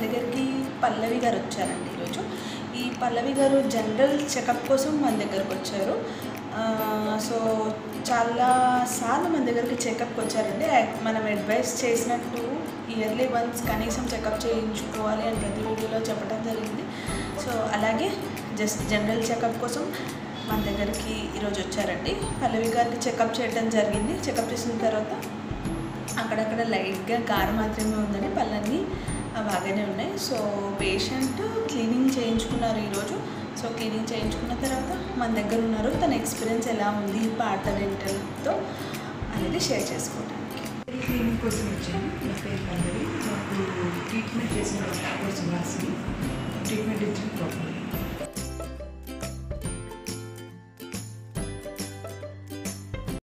దగ్గరికి పల్లవి గారు వచ్చారండి ఈరోజు ఈ పల్లవి గారు జనరల్ చెకప్ కోసం మన దగ్గరకు వచ్చారు ఆ, సో చాలా సార్లు మన దగ్గరికి చెకప్కి వచ్చారండి యాక్- మనం అడ్వైస్ చేసినట్టు ఇయర్లీ వన్స్ కనీసం చెకప్ చేయించుకోవాలి అని ప్రతి వీడియోలో చెప్పడం జరిగింది సో అలాగే జస్ట్ జనరల్ చెకప్ కోసం మన దగ్గరికి ఈరోజు వచ్చారండి పల్లవి గారికి చెకప్ చేయడం జరిగింది చెకప్ చేసిన తర్వాత అక్కడక్కడ లైట్గా కారం మాత్రమే ఉందని పళ్ళన్నీ ఆ, బాగానే ఉన్నాయి సో పేషెంట్ క్లీనింగ్ చేయించుకున్నారు ఈరోజు సో క్లీనింగ్ చేయించుకున్న తర్వాత మన దగ్గర ఉన్నారు తన ఎక్స్పీరియన్స్ ఎలా ఉంది పాట డెంటల్తో అనేది షేర్ చేసుకోవడానికి క్లినిక్ కోసం వచ్చాను నా పేరు పల్లవి నాకు ట్రీట్మెంట్ చేసిన డాక్టర్స్ రాసి ట్రీట్మెంట్ ఇచ్చిన ప్రాబ్లం